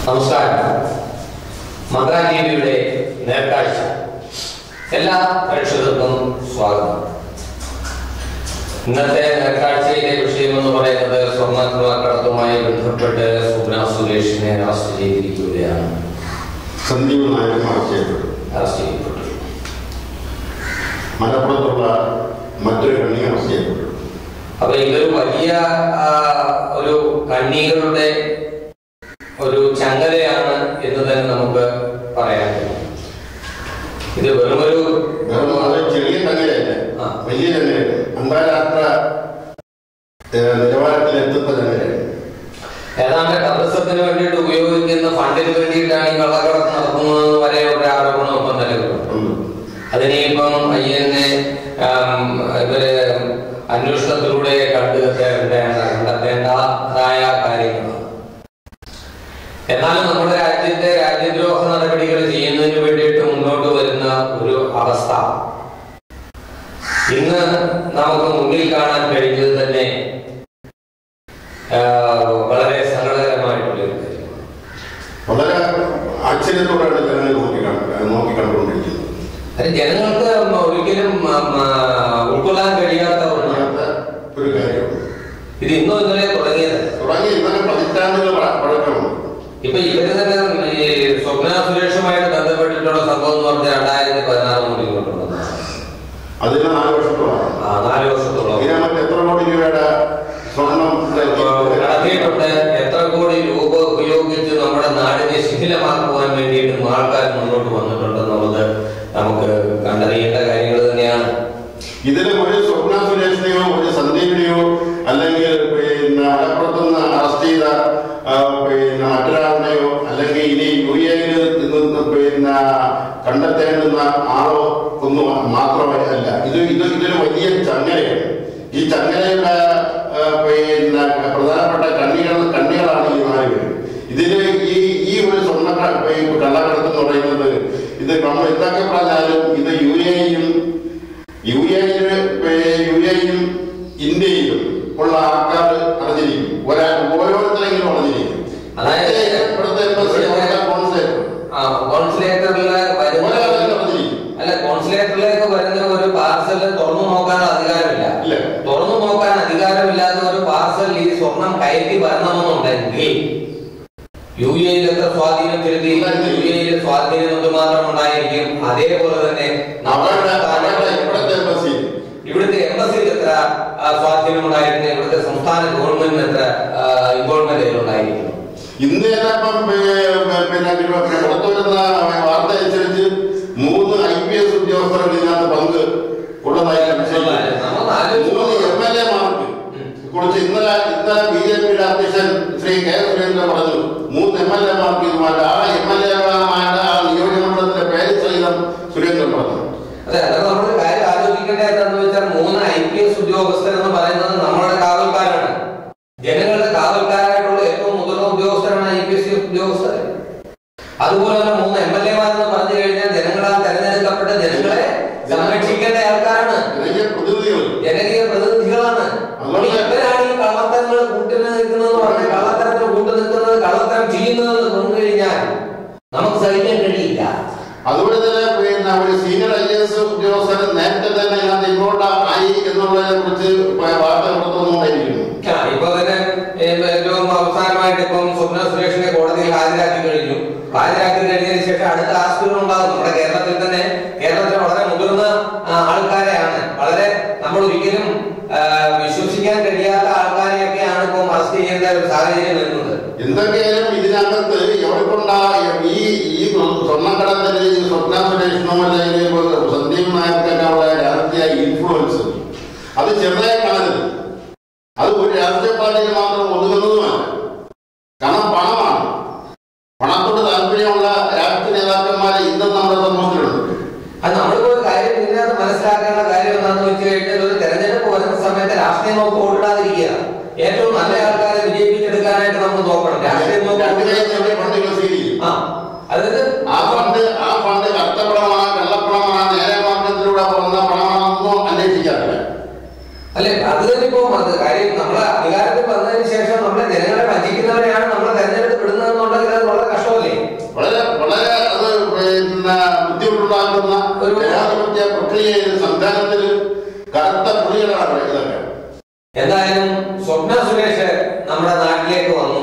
നമസ്കാരം മകാ ടി വിയുടെ നേർക്കാഴ്ച എല്ലാ പ്രേക്ഷകർക്കും സ്വാഗതം ഇന്നത്തെ നേർക്കാഴ്ചയിലെ വിഷയം എന്ന് പറയുന്നത് സ്വർണ്ണക്കടത്തുമായി ബന്ധപ്പെട്ട് സുബ്ന സുരേഷിനെ അറസ്റ്റ് ചെയ്തിരിക്കുകയാണ് സന്ദീപ് നായർ ആവശ്യപ്പെട്ടു അറസ്റ്റ് ചെയ്യപ്പെട്ടു മലപ്പുറത്തുള്ള മറ്റൊരു കണ്ണി അറസ്റ്റ് ചെയ്യപ്പെട്ടു അപ്പൊ ഇതൊരു വലിയ ആ, ഒരു കണ്ണീകളുടെ ഒരു ചങ്ങലയാണ് എന്ന് തന്നെ നമുക്ക് പറയാൻ കഴിയും ഇത് വെറുമൊരു വെറും അത് ചെറിയ ചങ്ങലയല്ല ആ. വലിയ ചങ്ങലയാണ് അന്താരാഷ്ട്ര ഏഹ്, നിലവാരത്തിലെത്തുന്ന ചങ്ങലയാണ് ഏതാണ്ട് ടൂറിസത്തിന് വേണ്ടിയിട്ട് ഉപയോഗിക്കുന്ന ഫണ്ടിന് വേണ്ടിയിട്ടാണ് ഈ കള്ളക്കടത്ത് നടത്തുന്നത് വരെ ഒരു ആരോപണം ഒപ്പം നിലവിലുണ്ട് ഉണ്ട്. അതിനിപ്പം ഐ എൻ എ ഇവര് അന്വേഷണത്തിലൂടെ കണ്ടെത്തേണ്ട കണ്ടെത്തേണ്ടതായ കാര്യങ്ങളാണ് എന്നാലും നമ്മുടെ രാജ്യത്തെ രാജ്യദ്രോഹ നടപടികൾ ചെയ്യുന്നതിന് വേണ്ടിയിട്ട് മുന്നോട്ട് വരുന്ന ഒരു അവസ്ഥ ഇന്ന് നമുക്ക് മുന്നിൽ കാണാൻ കഴിഞ്ഞത് തന്നെ ആ, വളരെ സങ്കടകരമായിട്ടുള്ള ഒരു കാര്യമാണ് വളരെ ആശ്ചര്യത്തോടെയാണ് ജനങ്ങൾ നോക്കി കണ്ട് നോക്കി കണ്ടുകൊണ്ടിരിക്കുന്നത് അത് ജനങ്ങൾക്ക് ഒരിക്കലും ഉം, ആ, ഉൾക്കൊള്ളാൻ കഴിയാത്ത ഒന്നാണ് അറിയാത്ത ഒരു കാര്യമാണ് ഇത് ഇന്നോ ഇന്നലെ തുടങ്ങിയത് തുടങ്ങി ഇന്നലെ പതിറ്റാണ്ടുകൾ പഴ- പഴക്കമുണ്ട് ഇപ്പൊ ഇവര് തന്നെ ഈ സ്വപ്ന സുരേഷുമായിട്ട് ബന്ധപ്പെട്ടിട്ടുള്ള സംഭവം എന്ന് പറഞ്ഞാൽ രണ്ടായിരത്തി പതിനാറ് മുതൽ കൊണ്ടുവന്നത് അതിന് നാല് വർഷത്തോളമാണ് ആ നാല് വർഷത്തോളം ഇതിനെ മറ്റ് എത്ര കോടി രൂപയുടെ സ്വർണം നടത്തിയിട്ടുണ്ട് എത്ര കോടി രൂപ ഉപയോഗിച്ച് നമ്മുടെ നാടിനെ ശിഥിലമാക്കുവാൻ വേണ്ടിയിട്ടും ആൾക്കാർ മുന്നോട്ട് വന്നിട്ടുണ്ടെന്നുള്ളത് നമുക്ക് കണ്ടറിയേണ്ട കാര്യങ്ങൾ തന്നെയാണ് ഇതിൽ ഒരു സ്വപ്ന സുരേഷിനെയോ ഒരു സന്ദീപിനെയോ അല്ലെങ്കിൽ പിന്നെ മലപ്പുറത്തുനിന്ന് അറസ്റ്റ് ചെയ്ത ആ, പിന്നെ മറ്റൊരാളിനെയോ അല്ലെങ്കിൽ ഇനി യു എയിൽ നിന്ന് പിന്നെ കണ്ടെത്തേണ്ടുന്ന ആളോ ഒന്നും മാത്രമല്ല ഇത് ഇത് ഇതൊരു വലിയ ചങ്ങലയാണ് ഈ ചങ്ങലയുടെ ആ, പിന്നെ പ്രധാനപ്പെട്ട കണ്ണികൾ കണ്ണികളാണ് ഈ നാല് പേര് ഇതില് ഈ ഈ ഒരു സ്വർണ്ണ ക- ഈ കള്ളക്കടത്ത് എന്ന് പറയുന്നത് ഇത് നമ്മൾ എന്തൊക്കെ പറഞ്ഞാലും ഇത് യു എയും യു എയില് യു എയും ഇന്ത്യയിലും ഉള്ള ആൾക്കാർ അറിഞ്ഞിരിക്കും ഒരാ ഓരോരുത്തരെങ്കിലും അറിഞ്ഞിരിക്കും അതായത് ഇവിടുത്തെ embassy, അവിടുത്തെ consulate, ആ കോൺസുലേറ്ററിൽ വരുന്ന ഒരാളെങ്കിലും അറിഞ്ഞിരിക്കും അല്ല കോൺസുലേറ്ററിലേക്ക് വരുന്ന ഒരു പാർസൽ തുറന്നു നോക്കാൻ അധികാരമില്ല ഇല്ല. തുറന്നു നോക്കാൻ അധികാരമില്ലാത്ത ഒരു പാർസൽ ഈ സ്വർണം കയറ്റി വരണമെന്നുണ്ടെങ്കിൽ യു എയിൽ എത്ര സ്വാധീനം ചെലുത്തി യു എയിൽ സ്വാധീനം എന്തുമാത്രം ഉണ്ടായിരിക്കും അതേപോലെ തന്നെ അവരുടെ അവരുടെ നമ്മുടെ ഇവിടുത്തെ embassy, ഇവിടുത്തെ എംബസിയിൽ എത്ര ആ, സ്വാധീനം ഉണ്ടായിരിക്കും ഇവിടുത്തെ സംസ്ഥാന ഗവൺമെന്റിന് എത്ര ഇൻവോൾവ്മെന്റ് അതിലുണ്ടായിരിക്കും ഇന്ന് തന്നെ ഇപ്പം പിന്നെ പിന്നെ പുറത്തു വരുന്ന വാർത്ത അനുസരിച്ച് മൂന്ന് ഐ പി എസ് ഉദ്യോഗസ്ഥരുടെ ഇതിനകത്ത് പങ്ക് ഉള്ളതായി സംശയിക്കുന്നു. നമ്മൾ ആലോചിച്ച് മൂന്ന് എം എൽ എമാർക്ക് കുറിച്ച് ഇന്നലെ ഇന്നലെ ബി ജെ പിയുടെ അധ്യക്ഷൻ ശ്രീ കെ സുരേന്ദ്രൻ പറഞ്ഞു മൂന്ന് എം എൽ എമാർക്ക് ഇതുമായിട്ട് ആ എം എൽ എമാരുടെ ആ നിയോജകമണ്ഡലത്തിലെ പേര് സഹിതം സുരേന്ദ്രൻ പറഞ്ഞു അതെ അത് നമ്മൾ കാര്യം ആലോചിക്കേണ്ട എന്താണെന്ന് വെച്ചാൽ മൂന്ന് ഐ പി എസ് ഉദ്യോഗസ്ഥർ എന്ന് പറയുന്നത് നമ്മളുടെ കാവൽക്കാരാണ് ജനങ്ങളുടെ കാവൽക്കാരായിട്ടുള്ള ഏറ്റവും മുതിർന്ന ഉദ്യോഗസ്ഥരാണ് ഐ പി എസ് ഉദ്യോഗസ്ഥർ അതുപോലെ തന്നെ മൂന്ന് എം എൽ എമാരെന്ന് പറഞ്ഞു കഴിഞ്ഞാൽ ജനങ്ങളാൽ തെരഞ്ഞെടുക്കപ്പെട്ട ജനങ്ങളെ സംരക്ഷിക്കേണ്ട ആൾക്കാരാണ് ജനകീയ പ്രതിനിധികൾ ജനകീയ പ്രതിനിധികളാണ് അതുകൊണ്ട് ഇവരാണ് ഈ കള്ളത്തരങ്ങൾ കൂട്ടിന് നിൽക്കുന്നത് പറഞ്ഞ് കള്ളത്തരത്തിന് കൂട്ടു നിൽക്കുന്നത് കള്ളത്തരം ചെയ്യുന്നത് പറഞ്ഞു കഴിഞ്ഞാൽ നമുക്ക് സഹിക്കാൻ കഴിയില്ല അതുപോലെ തന്നെ പിന്നെ ഒരു സീനിയർ ഐ എസ് ഉദ്യോഗസ്ഥർ നേരത്തെ തന്നെ ഇതിനകത്ത് ഇങ്ങോട്ട് ആയി എന്നുള്ളതിനെ കുറിച്ച് വാർത്ത പുറത്തു വന്നുകൊണ്ടിരിക്കുന്നു ആ, ഇപ്പൊ തന്നെ ഏ, ഏറ്റവും അവസാനമായിട്ട് ഇപ്പം സ്വപ്ന സുരേഷിനെ കോടതിയിൽ ഹാജരാക്കി കഴിഞ്ഞു ഹാജരാക്കി കഴിഞ്ഞതിന് ശേഷം അടുത്ത ആസ്പത്രി ഉണ്ടാകും നമ്മുടെ കേരളത്തിൽ തന്നെ കേരളത്തിൽ വളരെ മുതിർന്ന ആ, ആൾക്കാരെയാണ് വളരെ നമ്മൾ ഒരിക്കലും ആ, വിശ്വസിക്കാൻ കഴിയാത്ത ആൾക്കാരെയൊക്കെയാണ് ഇപ്പം അറസ്റ്റ് ചെയ്യുന്ന ഒരു സാഹചര്യം വരുന്നത് എന്തൊക്കെയായാലും ഇതിനകത്ത് എവർക്കുണ്ടാ ഈ ഈ സ്വർണ്ണക്കടത്തിന് ഈ സ്വപ്ന സുരേഷിനോ അല്ലെങ്കിൽ ഇപ്പൊ സന്ദീപ് നായർക്കൊക്കെ ഉള്ള രാഷ്ട്രീയ ഇൻഫ്ലുവൻസ് അത് ചെറുതായി കാണരുത് അത് ഒരു രാഷ്ട്രീയ പാർട്ടിക്ക് മാത്രം ഒതുങ്ങുന്നതുമല്ല കാരണം പണമാണ് പണത്തോട് താല്പര്യമുള്ള രാഷ്ട്രീയ നേതാക്കന്മാരെ ഇന്നും നമ്മുടെ സമൂഹത്തിലുണ്ട് അത് നമ്മളിപ്പോ ഒരു കാര്യം ഇതിനകത്ത് മനസ്സിലാക്കേണ്ട കാര്യം എന്താണെന്ന് വെച്ച് കഴിഞ്ഞാൽ ഒരു തെരഞ്ഞെടുപ്പ് വരുന്ന സമയത്ത് രാഷ്ട്രീയം നോക്കി ഓടിടാതിരിക്കുക ഏറ്റവും നല്ല ആൾക്കാരെ വിജയിപ്പിച്ചെടുക്കാനായിട്ട് നമ്മൾ നോക്കണം രാഷ്ട്രീയം നോക്കി രണ്ട് ഓടി- കൈ ചെറിയ ഫണ്ടുകൾ സ്വീകരിക്കും ആ അതായത് ആ ഫണ്ട് ആ ഫണ്ട് കറുത്തപ്പണമാണ് വെള്ളപ്പണമാണ് നേരെ മാർഗത്തിലൂടെ വന്ന പണമാണെന്നൊന്നും അന്വേഷിക്കാറില്ല അല്ലെ അത് തന്നെ ഇപ്പൊ അത് കാര്യം നമ്മളെ അധികാരത്തിൽ വന്നതിന് ശേഷം നമ്മളെ ജനങ്ങളെ വഞ്ചിക്കുന്നവരെയാണ് നമ്മളെ തെരഞ്ഞെടുപ്പ് വിടുന്നതെന്നുണ്ടെങ്കിൽ അത് വളരെ സ്വപ്ന സുരേഷ് നമ്മുടെ നാട്ടിലേക്ക് വന്നു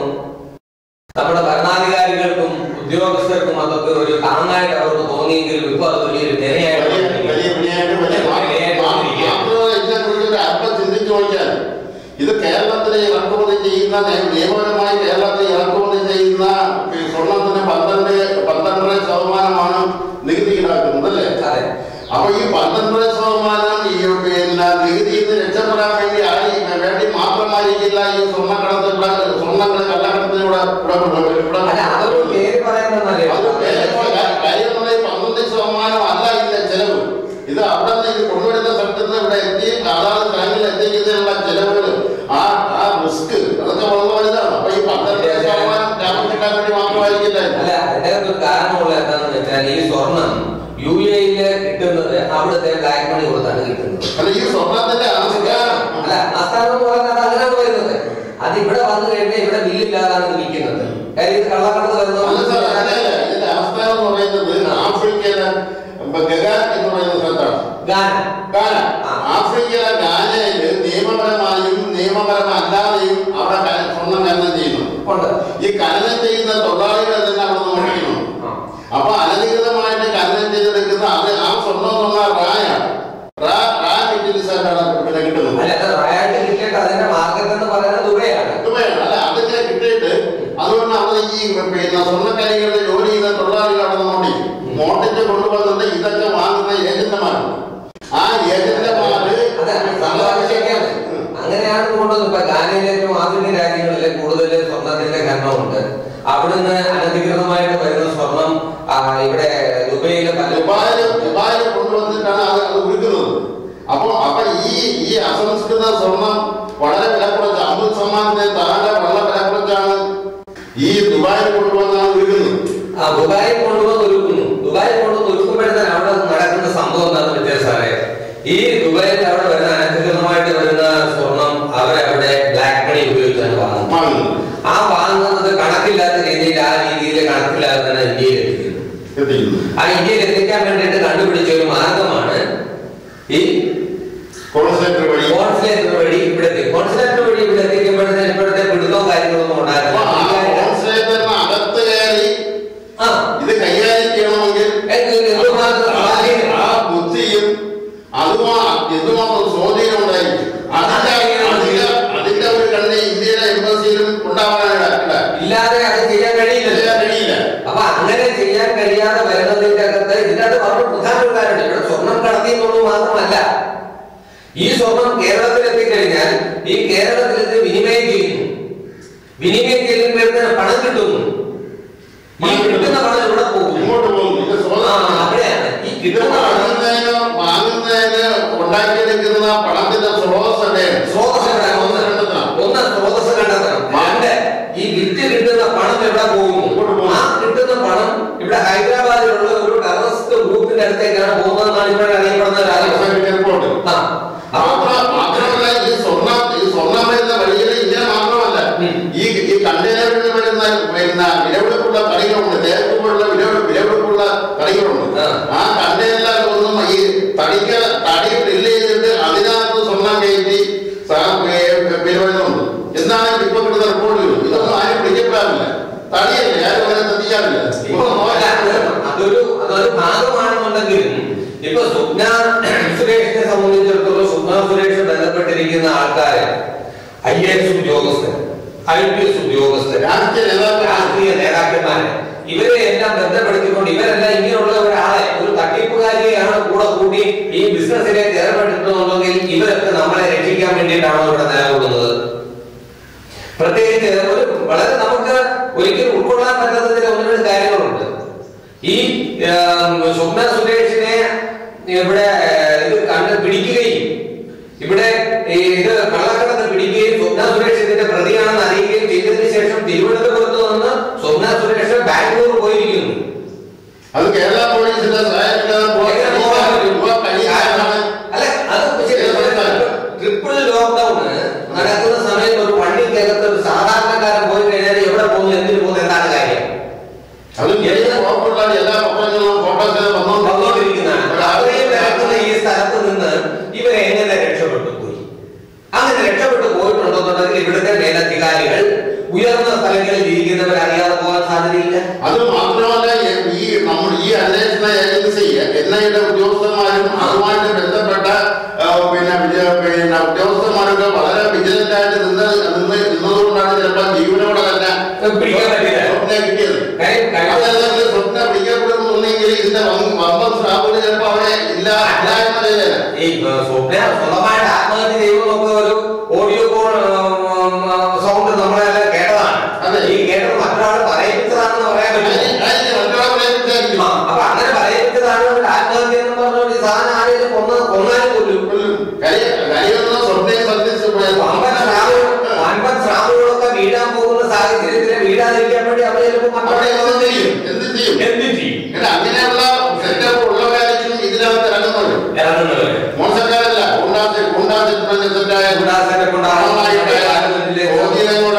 നമ്മുടെ ഭരണാധികാരികൾക്കും ഉദ്യോഗസ്ഥർക്കും അതൊക്കെ ഒരു താങ്ങായിട്ട് അവർക്ക് തോന്നിയെങ്കിലും ഇപ്പൊ അത് വലിയൊരു വിനയായിട്ട് വലിയ വലിയ വിനയായിട്ട് വലിയ മാ- മാ- മാത്രമല്ല ഇതിനെക്കുറിച്ച് ഒരു അല്പം ചിന്തിച്ചു നോക്കിയാൽ ഇത് കേരളത്തിലെ ഇറക്കുമതി ചെയ്യുന്ന നയ- നിയമപരമായി കേരളത്തിൽ ഇറക്കുമതി ചെയ്യുന്ന ഈ സ്വർണത്തിന് പന്ത്രണ്ട് പന്ത്രണ്ടര ശതമാനമാണ് നികുതി ഈടാക്കുന്നത് അല്ലേ അതെ അപ്പൊ ഈ പന്ത്രണ്ടര ശതമാനം ഈ പിന്നെ നികുതിയിൽ നിന്ന് രക്ഷപ്പെടാൻ വേണ്ടി ആയി വേണ്ടി മാത്രമായിരിക്കില്ല ഈ സ്വർണ്ണക്കടത്ത് ഇവിടെ സ്വർണ്ണങ്ങൾ കള്ളക്കടത്തിലൂടെ ഇവിടെ ഇവിടെ അല്ല അതൊരു ഇവിടെ പേര് പറയുന്നതല്ലേ അത് വേറെ കാ- കാര്യം എന്ന് പറഞ്ഞാൽ ഈ പന്ത്രണ്ട് ശതമാനം അല്ല ഇതിന്റെ ചെലവ് ഇത് അവിടെ നിന്ന് ഇത് കൊണ്ടുവരുന്ന സ്ഥലത്ത് നിന്ന് ഇവിടെ എത്തി അതാത് സ്ഥലങ്ങളിൽ എത്തിക്കുന്നതിനുള്ള ചെലവുകൾ ആ ആ റിസ്ക് അതൊക്കെ വളരെ വലുതാണ് അപ്പൊ ഈ പന്ത്രണ്ട് ശതമാനം ലാഭം കിട്ടാൻ വേണ്ടി മാത്രമായിരിക്കില്ല ഇത്. അല്ല അതിന്റെ ഒരു കാരണമുള്ള എന്താണെന്ന് വെച്ചാൽ ഈ സ്വർണം യു എയില് കിട്ടുന്നത് അവിടുത്തെ ബ്ലാക്ക് മണി കൊടുത്താണ് കിട്ടുന്നത് അല്ല ഈ സ്വർണത്തിന്റെ ആസ്കാരം അല്ല ആസ്ഥാനം എന്ന് പറഞ്ഞാൽ അത് അങ്ങനെയാണ് വരുന്നത് അത് ഇവിടെ വന്നു കഴിഞ്ഞാൽ ഇവിടെ ബില്ലില്ലാതാണ് ഇത് വിൽക്കുന്നത് കാര്യം ഇത് കള്ളക്കടത്ത് അല്ല സാർ വരുന്നത് അങ്ങനെയല്ല ഇതിന്റെ ആസ്ഥാനം എന്ന് പറയുന്നത് ആഫ്രിക്കയിലെ ഗഗാൻ എന്ന് പറയുന്ന സ്ഥലത്താണ് ഗാന ഗാന ആ. ആഫ്രിക്കയിലെ ഗാനയില് നിയമപരമായും നിയമപരമല്ലാതെയും അവിടെ ക- സ്വർണം ഖനനം ചെയ്യുന്നു ഉണ്ട് ഈ ഖനനം ചെയ്യുന്ന തൊഴിലാളികൾ തന്നെ അവിടെ നിന്ന് ഓടിക്കുന്നു ആ. അപ്പൊ അനധികൃതമായിട്ട് ഖനനം ചെയ്തെടുക്കുന്ന അത് ആ സ്വർണം എന്ന് പറഞ്ഞാൽ റായാണ് റാ റാ മെറ്റീരിയൽസായിട്ടാണ് പിന്നെ കിട്ടുന്നത് അല്ല അത് റയായിട്ട് കിട്ടിയിട്ട് അതിന്റെ മാർക്കറ്റ് എന്ന് പറയുന്നത് ദുബൈയാണ് ദുബായാണ്. അല്ല അതൊക്കെ കിട്ടിയിട്ട് അതുകൊണ്ട് അവിടെ ഈ പിന്നെ സ്വർണ്ണക്കനികളിൽ ജോലി ചെയ്യുന്ന തൊഴിലാളികൾ അവിടെ നിന്ന് മോട്ടിക്കും മോട്ടിച്ച് കൊണ്ടുവന്നിട്ട് ഇതൊക്കെ വാങ്ങുന്ന ഏജന്റുമാരുണ്ട് ആ ഏജന്റുമാര് അതെ സംഭാവിച്ചേക്കാണ് അങ്ങനെയാണ് കൊണ്ടത് ഇപ്പൊ ഗാനയിലെ ഏറ്റവും ആധുനിക രാജ്യങ്ങളിലെ കൂടുതൽ സ്വർണത്തിന്റെ ഖനനമുണ്ട് അവിടുന്ന് അനധികൃതമായിട്ട് വരുന്ന സ്വർണം ആ, ഇവിടെ ദുബൈയിലെ പല ദുബായില് ദുബായില് കൊണ്ടുവന്നിട്ടാണ് അത് അത് ഉരുക്കുന്നത് അപ്പൊ അപ്പൊ ഈ ഈ അസംസ്കൃത സ്വർണം വളരെ വില കുറച്ച് അമ്പത് ശതമാനത്തിന് താഴെ വളരെ വില കുറച്ചാണ് ഈ ദുബായിൽ കൊണ്ടുവന്നാണ് ഉരുക്കുന്നത് ആ ദുബായിൽ കൊണ്ടുവന്ന് ഒരുക്കുന്നു ദുബായിൽ കൊണ്ടുവന്ന് ഒരുക്കുമ്പോഴത്തേന് അവിടെ നടക്കുന്ന സംഭവം എന്താണെന്ന് വെച്ചാൽ സാറേ ഈ ദുബായിൽ അവിടെ വരുന്ന അനധികൃതമായിട്ട് വരുന്ന സ്വർണം അവരവിടെ ബ്ലാക്ക് മണി ഉപയോഗിച്ചാണ് വാങ്ങുന്നത് വാങ്ങുന്നത് ആ വാങ്ങുന്നത് കണക്കില്ലാത്ത രീതിയിൽ ആ രീതിയിൽ കണക്കില്ലാതെ തന്നെ ഇന്ത്യയിൽ എത്തിക്കുന്നു എത്തിക്കുന്നു ആ ഇന്ത്യയിൽ എത്തിക്കാൻ വേണ്ടിയിട്ട് കണ്ടുപിടിച്ച ഒരു മാർഗമാണ് ഈ കോൺസെൻട്രേറ്റ് വഴി കോൺസുലേറ്റർ വഴി ഇവിടെ കോൺസുലേറ്റർ വഴി ഇവിടെ എത്തിക്കുമ്പോഴത്തേന് ഇപ്പോഴത്തെ പിടുത്തവും കാര്യങ്ങളൊന്നും അപ്പൊ ആ ഉണ്ടായിരുന്നു കോൺസെൻട്രേറ്ററിന് അകത്ത് കയറി ആ ഇത് കൈകാര്യം ചെയ്യണമെങ്കിൽ എന്ത് എന്തുമാത്രം സ്വാധീനം ആ ബുദ്ധിയും അതുമാ എന്തുമാത്രം സ്വാധീനം ഉണ്ടായിരിക്കും അതിന്റെ അതിന്റെ അതിന്റെ ഒരു കണ്ണ് ഇന്ത്യയിലെ എംബസിയിലും ഉണ്ടാവാനായില്ല ഇല്ലാതെ അത് ചെയ്യാൻ കഴിയില്ലല്ലോ കഴിയില്ല അപ്പൊ അങ്ങനെ ചെയ്യാൻ കഴിയാതെ വരുന്നതിന്റെ അകത്ത് ഇതിന്റെ അകത്ത് വളരെ പ്രധാന ഒരു കാര്യമുണ്ട് ഇവിടെ സ്വർണം കടത്തി എന്നുള്ളത് മാത്രമല്ല ഈ സ്വർണം കേരളത്തിൽ എത്തിക്കഴിഞ്ഞാൽ ഈ കേരളത്തിൽ ഇത് വിനിമയം ചെയ്യുന്നു വിനിമയം ചെയ്യുമ്പോഴത്തേന് പണം കിട്ടുന്നു ഈ കിട്ടുന്ന പണം ഇവിടെ പോകുന്നു ഇങ്ങോട്ട് പോകുന്നു ഇത് ആ, സ്വാതന്ത്ര്യം അവിടെയാണ് ഈ ഇത് കിട്ടുന്ന പണം വാങ്ങുന്നതിന് വാങ്ങുന്നതിന് ഉണ്ടാക്കിയെടുക്കുന്ന പണത്തിന്റെ സ്രോതസ് എവിടെയാണ് സ്രോതസ് എവിടെ? ഒന്ന് കണ്ടെത്തണം. ഒന്ന് സ്രോതസ് കണ്ടെത്തണം രണ്ട് ഈ വിറ്റ് കിട്ടുന്ന പണം എവിടെ പോകുന്നു ഇങ്ങോട്ട് പോകുന്നു. ആ കിട്ടുന്ന പണം ഇവിടെ ഹൈദരാബാദിലുള്ള ഒരു ടെററിസ്റ്റ് ഗ്രൂപ്പിന്റെ അടുത്തേക്കാണ് പോകുന്നതെന്നാണ് ഇവിടെ അറിയപ്പെടുന്ന ഒരു കാര്യം എയർപോർട്ട് ആ മാത്ര- മാത്രമല്ല ഈ സ്വർണ്ണ ഈ സ്വർണ്ണം വരുന്ന വഴിയിൽ ഇങ്ങനെ മാത്രമല്ല ഉം. ഈ ഈ കണ്ടെയ്നറിൽ വരുന്ന വരുന്ന വിലവെടുപ്പുള്ള തടികളുണ്ട് തേക്കുമ്പോഴുള്ള വിലവെടു വിലവെടുപ്പുള്ള തടികളുണ്ട് ആ. ആ കണ്ടെയ്നറിലൊന്നും ഈ തടിക്ക തടി ഡ്രില്ല് ചെയ്തിട്ട് അതിനകത്ത് സ്വർണ്ണം കയറ്റി വരുന്നുണ്ട് എന്നാണ് ഇപ്പൊ കിട്ടുന്ന റിപ്പോർട്ടുകൾ ഇതൊന്നും ആരും പിടിക്കപ്പെടാറില്ല തടിയല്ലേ ആരും അങ്ങനെ ശ്രദ്ധിക്കാറില്ല ഇപ്പൊ അല്ല, അത് അതൊരു അതൊരു ഭാഗമാണെന്നുണ്ടെങ്കിലും ഇപ്പൊ സ്വപ്ന സുരേഷിനെ സംബന്ധിച്ചിടത്തോളം സ്വപ്ന സുരേഷ് ബന്ധപ്പെട്ടിരിക്കുന്ന ആൾക്കാര് ഐ എസ് ഉദ്യോഗസ്ഥർ ഐ പി എസ് ഉദ്യോഗസ്ഥർ രാഷ്ട്രീയ നേതാക്കൾ രാഷ്ട്രീയ നേതാക്കന്മാരെ ഇവരെ എല്ലാം ബന്ധപ്പെടുത്തിക്കൊണ്ട് ഇവരെല്ലാം ഇങ്ങനെയുള്ള ഒരാളെ ഒരു തട്ടിപ്പുകാരിയെയാണ് കൂടെ കൂട്ടി ഈ ബിസിനസ്സിലേക്ക് ഏർപ്പെട്ടിട്ടുണ്ടെങ്കിൽ ഇവരൊക്കെ നമ്മളെ രക്ഷിക്കാൻ വേണ്ടിയിട്ടാണോ ഇവിടെ നിലകൊള്ളുന്നത് പ്രത്യേകിച്ച് ഒരു വളരെ നമുക്ക് ഒരിക്കലും ഉൾക്കൊള്ളാൻ പറ്റാത്ത ചില ഒന്ന് രണ്ട് കാര്യങ്ങളുണ്ട് ഈ ആം, സ്വപ്ന സുരേഷിനെ ഇവിടെ ഇത് കണ്ട് പിടിക്കുകയും ഇവിടെ ഈ ഇത് കള്ളക്കടത്ത് പിടിക്കുകയും സ്വപ്ന സുരേഷ് ഇതിന്റെ പ്രതിയാണെന്ന് അറിയുകയും ചെയ്തതിനു ശേഷം തിരുവനന്തപുരത്ത് നിന്ന് സ്വപ്ന സുരേഷ് ബാംഗ്ലൂർ പോയിരിക്കുന്നു അത് കേരള പോലീസിന്റെ സഹായമില്ലാതെ പോകാൻ എങ്ങനെ പോകാൻ പറ്റും? പോകാൻ കഴിയില്ലെന്നാണ് അല്ല അത് ശരി. ട്രിപ്പിൾ ലോക്ക്ഡൌണ് നടക്കുന്ന സമയത്ത് ഒരു വണ്ടിക്കകത്ത് ഒരു സാധാരണക്കാരൻ പോയി കഴിഞ്ഞാൽ എവിടെ പോകുന്നു എന്തിനു പോകുന്നു എന്താണ് കാര്യം അത് എല്ലാ കുഴപ്പമില്ല എല്ലാ പത്രങ്ങളിലും ഫോട്ടോസ് വന്നുകൊണ്ടിരിക്കുന്നതാണ് അവരെയും നടക്കുന്ന ഈ സ്ഥലത്ത് നിന്ന് ഇവരെ എങ്ങനെ രക്ഷപ്പെട്ടു പോയി അങ്ങനെ രക്ഷപ്പെട്ടു പോയിട്ടുണ്ടോ അല്ലെങ്കിൽ ഇവിടുത്തെ മേലധികാരികൾ ഉയർന്ന സ്ഥലങ്ങളിൽ ഇരിക്കുന്നവർ അറിയാതെ പോകാൻ സാധ്യതയില്ല അത് മാത്രമല്ല എ- ഈ നമ്മൾ ഈ അന്വേഷണ ഏജൻസി എൻ ഐയുടെ ഉദ്യോഗസ്ഥന്മാരും അതുമായിട്ട് ബന്ധപ്പെട്ട ആ, പിന്നെ വിജയ- പിന്നെ ഉദ്യോഗസ്ഥന്മാരൊക്കെ വളരെ വിജിലന്റ് ആയിട്ട് നിന്ന് നിന്ന് നിന്നതുകൊണ്ടാണ് ചിലപ്പോൾ ജീവനോടെ തന്നെ പിടിക്കാൻ പറ്റില്ല. സ്വപ്നം കിട്ടിയത് കാര്യം- കാര്യം- അതല്ലെങ്കിൽ സ്വപ്നം പിടിക്കപ്പെടുന്നുണ്ടെങ്കിൽ ഇതിന്റെ വം- വമ്പൻ സ്റ്റാഫുകൾ ചിലപ്പോൾ അവിടെ ഇല്ല ഇല്ലായ്മ ചെയ്തേനെ. ഈ ഏർ, സ്വപ്ന സ്വന്തമായിട്ട് ആത്മഹത്യ ചെയ്യുമെന്നൊക്കെ ഒരു ഓഡിയോ കോൾ സൗണ്ട് നമ്മളെല്ലാം കേട്ടതാണ് അതെ. ഈ കേട്ടത് മറ്റൊരാൾ പറയിപ്പിച്ചതാണെന്ന് പറയാൻ പറ്റില്ല അതിന് അതിന് മറ്റൊരാളെ പ്രേരിപ്പിച്ചായിരിക്കും. ആ, അപ്പൊ അങ്ങനെ പറയിപ്പിച്ചതാണ് ഒരു ആത്മഹത്യ എന്ന് പറഞ്ഞ സാധനം ആരെങ്കിലും കൊന്ന് കൊന്നാലും കൊല്ലും കൊല്ലും. കാര്യം- കാര്യമൊന്നും സ്വപ്നം സന്ധിച്ച് പോയത്. വമ്പൻ സ്രാവുകൾ വമ്പൻ സ്രാവുകളൊക്കെ വീഴാൻ പോകുന്ന സാഹചര്യത്തിൽ വീഴാതിരിക്കാൻ വേണ്ടി അവർ ചിലപ്പോൾ അവിടെ എന്ത് മറ്റൊരാളെ ചെയ്യും? എന്ത് ചെയ്യും? എന്ത് ചെയ്യും ഇങ്ങനെ അങ്ങനെയുള്ള സെറ്റപ്പ് ഉള്ളവരായിരിക്കും ഇതിനകത്ത് ഇറങ്ങുന്നത് ഇറങ്ങുന്നവര് മോശക്കാരല്ല ഗുണ്ടാസി ഗുണ്ടാസിന്റെ സെറ്റായ ഗുണ്ടാസിനെ കൊണ്ടാണ് പണമായിട്ട് ഓതിരങ്ങളുടെ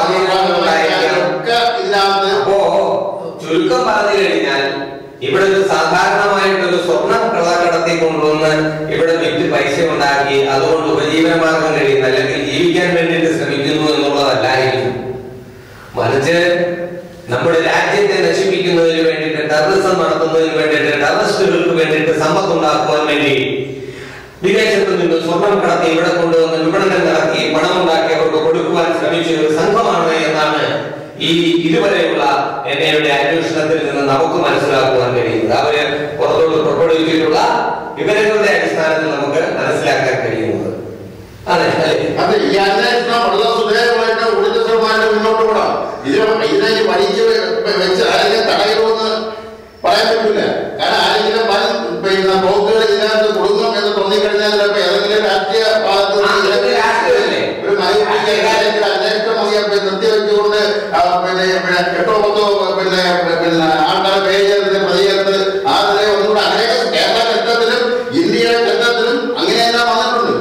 ഒക്കെ ഇതിനകത്ത് അപ്പോ ചുരുക്കം പറഞ്ഞു കഴിഞ്ഞാൽ ഇവിടെ ഒരു സാധാരണമായിട്ടൊരു സ്വർണം കള്ളക്കടത്തി കൊണ്ടുവന്ന് ഇവിടെ വിറ്റ് പൈസ ഉണ്ടാക്കി അതുകൊണ്ട് ഉപജീവനമാർഗം കഴിയുന്ന അല്ലെങ്കിൽ ജീവിക്കാൻ വേണ്ടിയിട്ട് ശ്രമിക്കുന്നു എന്നുള്ളതല്ലായിരിക്കും മറിച്ച് നമ്മുടെ രാജ്യത്തെ നശിപ്പിക്കുന്നതിന് വേണ്ടിയിട്ട് ടെററിസം നടത്തുന്നതിന് വേണ്ടിയിട്ട് ടെററിസ്റ്റുകൾക്ക് വേണ്ടിയിട്ട് സമ്പത്ത് ഉണ്ടാക്കുവാൻ വേണ്ടി വിദേശത്ത് നിന്ന് സ്വർണം കടത്തി ഇവിടെ കൊണ്ടുവന്ന് വിപണനം നടത്തി പണമുണ്ടാക്കി അവർക്ക് കൊടുക്കുവാൻ ശ്രമിച്ച ഒരു സംഘമാണ് എന്നാണ് ഈ ഇതുവരെയുള്ള എന്നയുടെ അന്വേഷണത്തിൽ നിന്ന് നമുക്ക് മനസ്സിലാക്കുവാൻ കഴിയുന്നത് അവര് പുറത്തോട്ട് പുറപ്പെടുവിച്ചിട്ടുള്ള വിവരങ്ങളുടെ അടിസ്ഥാനത്തിൽ നമുക്ക് മനസ്സിലാക്കാൻ കഴിയുന്നത് അതെ അല്ലേ അത് ഈ അന്വേഷണം വളരെ സുഖകരമായിട്ട് ഊർജ്ജസ്വരമായിട്ട് മുന്നോട്ട് പോകണം ഇതിനെ ഇതിനെ വലിച്ചു വെച്ച് ആരെങ്കിലും തടയണമെന്ന് പറയാൻ പറ്റില്ല കാരണം ആരെങ്കിലും വൻ പിന്നെ തോക്കുകൾ ഇതിനകത്ത് കൊടുക്കും എന്ന് തോന്നിക്കഴിഞ്ഞാൽ ചിലപ്പോൾ ഏതെങ്കിലും രാഷ്ട്രീയ ഭാഗത്ത് ആ, നിന്ന് ഇത് രാഷ്ട്രീയമല്ലേ? ഒരു മൈത്രി കാര്യത്തിൽ അന്വേഷണം മുഖ്യ നിർത്തിവെച്ചുകൊണ്ട് ആ, പിന്നെ പിന്നെ എട്ടോ പത്തോ പിന്നെ പിന്നെ ആൾക്കാരെ പേര് പ്രതികരണത്തിൽ ആ നിലയിൽ ഒന്നുകൂടെ അങ്ങനെ കേരള ചരിത്രത്തിലും ഇന്ത്യയുടെ ചരിത്രത്തിലും അങ്ങനെയെല്ലാം വന്നിട്ടുണ്ട്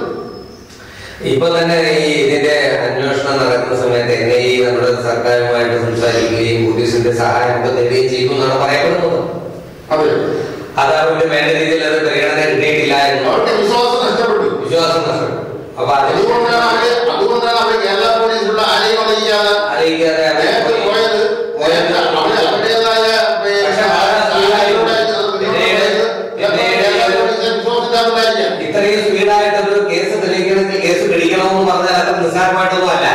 ഇപ്പൊ തന്നെ ഈ ഇതിന്റെ അന്വേഷണം നടക്കുന്ന സമയത്ത് എന്നെ ഈ നമ്മുടെ സർക്കാരുമായിട്ട് സംസാരിക്കുകയും പോലീസിന്റെ സഹായം ഒക്കെ തരികയും ചെയ്യുമെന്നാണ് പറയപ്പെടുന്നത് അതെ അത് അവർക്ക് വേണ്ട രീതിയിൽ അത് പരിഗണന കിട്ടിയിട്ടില്ലായിരുന്നു അവർക്ക് വിശ്വാസം നഷ്ടപ്പെട്ടു വിശ്വാസം നഷ്ടപ്പെട്ടു അപ്പൊ അതിന് അതുകൊണ്ടാണ് അവര് അതുകൊണ്ടാണ് അവര് കേരള പോലീസിലുള്ള ആരെയും അറിയിക്കാതെ അറിയിക്കാതെ അവര് നേരത്തെ പോയി. പോയത് പോയത് അവര് അവരുടേതായ പിന്നെ പക്ഷെ വളരെ സഹായത്തിലൂടെ പിന്നീട് കേരള പോലീസിനെ വിശ്വസിക്കാത്തതായിരിക്കാം ഇത്രയും സ്പീഡായിട്ട് ഒരു കേസ് തെളിയിക്കണമെങ്കിൽ കേസ് പിടിക്കണമെന്ന് പറഞ്ഞാൽ അത്ര നിസ്സാരമായിട്ടൊന്നും അല്ല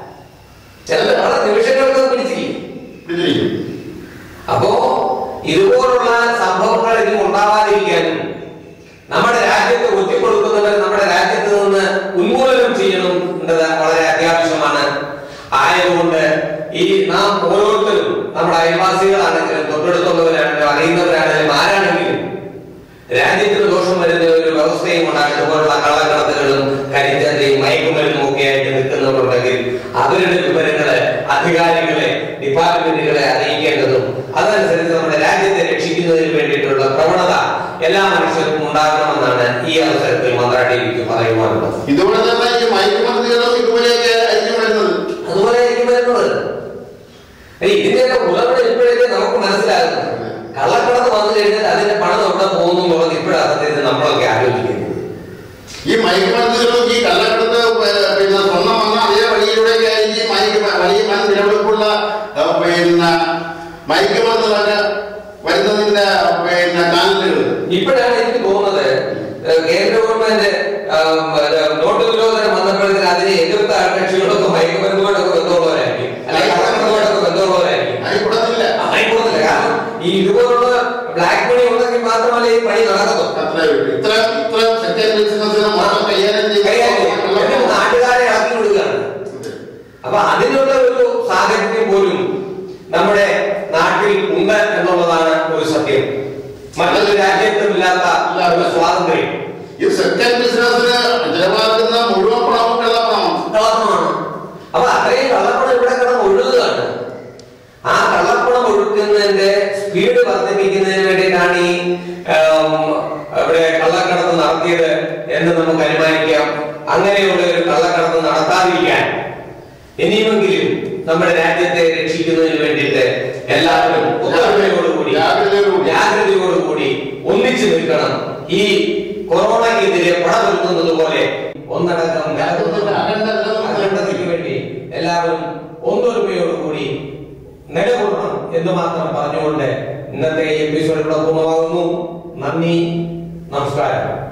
ചിലത് വളരെ നിമിഷങ്ങൾക്ക് പിടിച്ചിരിക്കും ഇതിരിക്കും അപ്പോ ഇതുപോലുള്ള സംഭവങ്ങൾ ഇനി ഉണ്ടാവാതിരിക്കാനും നമ്മുടെ രാജ്യത്തെ ഒറ്റിക്കൊടുക്കുന്നവർ നമ്മുടെ രാജ്യത്ത് നിന്ന് ഉന്മൂലനം ചെയ്യണമെന്നത് വളരെ അത്യാവശ്യമാണ് ആയതുകൊണ്ട് ഈ നാം ഓരോരുത്തരും നമ്മുടെ അയൽവാസികളാണെങ്കിലും തൊട്ടടുത്തുള്ളവരാണെങ്കിലും അറിയുന്നവരാണെങ്കിലും ആരാണെങ്കിലും രാജ്യത്തിന് ദോഷം വരുന്ന ഒരു വ്യവസ്ഥയും ഉണ്ടാക്കി ഇതുപോലുള്ള കള്ളക്കടത്തുകളും കരിഞ്ചന്തയും മയക്കുമരുന്നും ഒക്കെ ആയിട്ട് നിൽക്കുന്നവരുണ്ടെങ്കിൽ അവരുടെ വിവരങ്ങള് അധികാരികളെ ഡിപ്പാർട്ട്മെന്റുകളെ അറിയിക്കേണ്ടതും അതനുസരിച്ച് നമ്മുടെ രാജ്യത്തെ രക്ഷിക്കുന്നതിന് വേണ്ടിയിട്ടുള്ള പ്രവണത എല്ലാ മനുഷ്യർക്കും ഉണ്ടാകണമെന്നാണ് ഈ അവസരത്തിൽ മന്ത്രാടിക്ക് പറയുവാനുള്ളത് ഇതുപോലെ തന്നെ ഈ മയക്കുമരുന്നുകളും ഇതുപോലെയൊക്കെ ആയിരിക്കും വരുന്നത് അതുപോലെ ആയിരിക്കും വരുന്നത് ഇനി ഇതിന്റെയൊക്കെ ഉറവിടം ഇപ്പോഴേക്ക് നമുക്ക് മനസ്സിലാകുന്നത് കള്ളക്കടത്ത് വന്നു കഴിഞ്ഞാൽ അതിന്റെ പണം എവിടെ പോകുന്നു എന്നുള്ളത് ഇപ്പോഴാണ് സത്യത്തിൽ നമ്മളൊക്കെ ആലോചിക്കുന്നത് ഈ മയക്കുമരുന്നുകളും ഈ കള്ളക്കടത്ത് പ- പിന്നെ സ്വർണം വന്ന അതേ വഴിയിലൂടെയൊക്കെ ആയിരിക്കും ഈ മയക്ക് വലിയ വൻ നിലവിളിപ്പുള്ള ആ, പിന്നെ മയക്കുമരുന്നുകളൊക്കെ വരുന്നതിന്റെ പിന്നെ ചാനലുകൾ ഇപ്പോഴാണ് എനിക്ക് തോന്നുന്നത് ഏഹ് കേന്ദ്ര ഗവൺമെന്റ് ആം, ഏഹ് നോട്ട് നിരോധനം വന്നപ്പോഴത്തേന് അതിനെ എതിർത്ത കക്ഷികളൊക്കെ മയക്കുമരുന്നുമായിട്ടൊക്കെ ബന്ധമുള്ളവരായിരിക്കും അല്ലെങ്കിൽ കള്ളക്കടത്തുമായിട്ടൊക്കെ ബന്ധമുള്ളവരായിരിക്കും ആയിക്കൂടത്തില്ല ആയിക്കോളുന്നില്ല കാരണം ഈ ഇതുപോലുള്ള ബ്ലാക്ക് മണി ഉണ്ടെങ്കിൽ മാത്രമല്ല ഈ പണി നടക്കത്തുള്ളൂ അത്ര ഇത്ര ഇത്ര സെക്കൻഡ് ബിസിനസ്സിന് മൊത്തം കൈകാര്യം കൈകാര്യം ചെയ്യും. എന്നിട്ട് ചെയ്യുന്ന നാട്ടുകാരെ ഇറക്കി വിടുകയാണ് അപ്പൊ അതിനുള്ള ഒരു സാഹചര്യം പോലും നമ്മുടെ നാട്ടിൽ ഉണ്ട് എന്നുള്ളതാണ് ഒരു സത്യം മറ്റൊരു രാജ്യത്തും ഇല്ലാത്ത ഒരു സ്വാതന്ത്ര്യം ഈ സെക്കൻഡ് ബിസിനസ്സിന് ചെലവാക്കുന്ന മുഴുവൻ പണവും കള്ളപ്പണമാണ് കള്ളപ്പണമാണ് അപ്പൊ അത്രയും കള്ളപ്പണം ഇവിടെ കിടന്ന് ഒഴുകുകയാണ് ആ കള്ളപ്പണം ഒഴുക്കുന്നതിന്റെ സ്പീഡ് വർദ്ധിപ്പിക്കുന്നതിന് വേണ്ടിയിട്ടാണ് ഈ ആം, ഇവിടെ കള്ളക്കടത്ത് നടത്തിയത് എന്ന് നമുക്ക് അനുമാനിക്കാം അങ്ങനെയുള്ള ഒരു കള്ളക്കടത്ത് നടത്താതിരിക്കാൻ ഇനിയുമെങ്കിലും നമ്മുടെ രാജ്യത്തെ രക്ഷിക്കുന്നതിന് വേണ്ടിയിട്ട് എല്ലാവരും ഉത്തരവിയോടുകൂടി ജാഗ്രതയോടുകൂടി. ജാഗ്രതയോടുകൂടി ഒന്നിച്ചു നിൽക്കണം ഈ കൊറോണയ്ക്കെതിരെ പടവരുത്തുന്നത് പോലെ ഒന്നടങ്കം രാജ്യത്തിന്റെ അഖണ്ഡത അഖണ്ഡതയ്ക്ക് വേണ്ടി എല്ലാവരും ഒന്നൊരുമയോടുകൂടി നിലകൊള്ളണം എന്ന് മാത്രം പറഞ്ഞുകൊണ്ട് ഇന്നത്തെ എപ്പിസോഡ് ഇവിടെ പൂർണ്ണമാകുന്നു നന്ദി നമസ്കാരം